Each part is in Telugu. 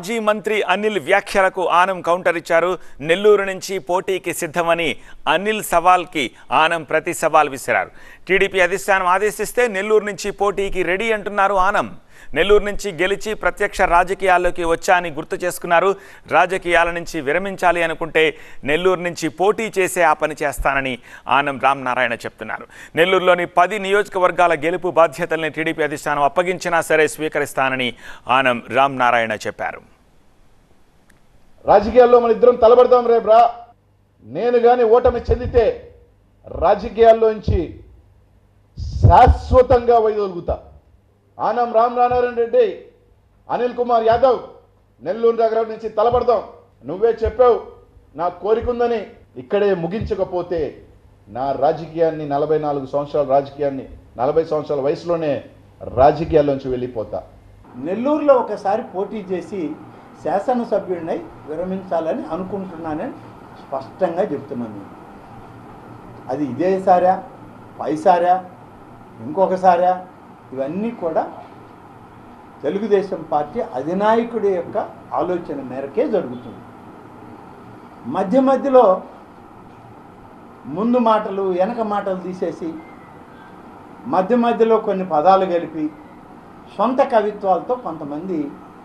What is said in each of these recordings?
మాజీ మంత్రి అనిల్ వ్యాఖ్యలకు ఆనం కౌంటర్ ఇచ్చారు నెల్లూరు నుంచి పోటీకి సిద్ధమని అనిల్ సవాల్కి ఆనం ప్రతి సవాల్ విసిరారు టీడీపీ అధిష్టానం ఆదేశిస్తే నెల్లూరు నుంచి పోటీకి రెడీ అంటున్నారు ఆనం నెల్లూరు నుంచి గెలిచి ప్రత్యక్ష రాజకీయాల్లోకి వచ్చా అని గుర్తు చేసుకున్నారు రాజకీయాల నుంచి విరమించాలి అనుకుంటే నెల్లూరు నుంచి పోటీ చేసే ఆ పని చేస్తానని ఆనం రామనారాయణ చెప్తున్నారు నెల్లూరులోని పది నియోజకవర్గాల గెలుపు బాధ్యతల్ని టీడీపీ అధిష్టానం అప్పగించినా సరే స్వీకరిస్తానని ఆనం రామనారాయణ చెప్పారు రాజకీయాల్లో మన ఇద్దరం తలబడదాం రేపు రా నేను కానీ ఓటమి చెందితే రాజకీయాల్లోంచి శాశ్వతంగా వైదొలుగుతా ఆనం రామనారాయణ రెడ్డి అనిల్ కుమార్ యాదవ్ నెల్లూరు నగరం నుంచి తలబడదాం నువ్వే చెప్పావు నా కోరిక ఉందని ఇక్కడే ముగించకపోతే నా రాజకీయాన్ని నలభై నాలుగు సంవత్సరాల రాజకీయాన్ని నలభై సంవత్సరాల వయసులోనే రాజకీయాల్లోంచి వెళ్ళిపోతా నెల్లూరులో ఒకసారి పోటీ చేసి శాసనసభ్యుడినై విరమించాలని అనుకుంటున్నానని స్పష్టంగా చెప్తున్నాను నేను. అది ఇదేసారా పైసారా ఇంకొకసారా ఇవన్నీ కూడా తెలుగుదేశం పార్టీ అధినాయకుడి యొక్క ఆలోచన మేరకే జరుగుతుంది మధ్య మధ్యలో ముందు మాటలు వెనక మాటలు తీసేసి మధ్య మధ్యలో కొన్ని పదాలు కలిపి సొంత కవిత్వాలతో కొంతమంది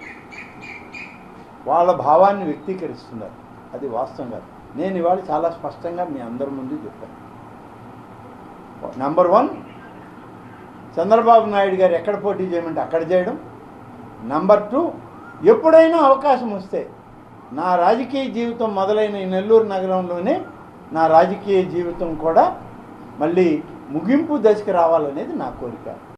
వాళ్ళ భావాన్ని వ్యక్తీకరిస్తున్నారు అది వాస్తవం కాదు నేను ఇవాళ చాలా స్పష్టంగా మీ అందరి ముందు చెప్పాను నంబర్ వన్ చంద్రబాబు నాయుడు గారు ఎక్కడ పోటీ చేయమంటే అక్కడ చేయడం నంబర్ టూ ఎప్పుడైనా అవకాశం వస్తే నా రాజకీయ జీవితం మొదలైన ఈ నెల్లూరు నగరంలోనే నా రాజకీయ జీవితం కూడా మళ్ళీ ముగింపు దశకు రావాలనేది నా కోరిక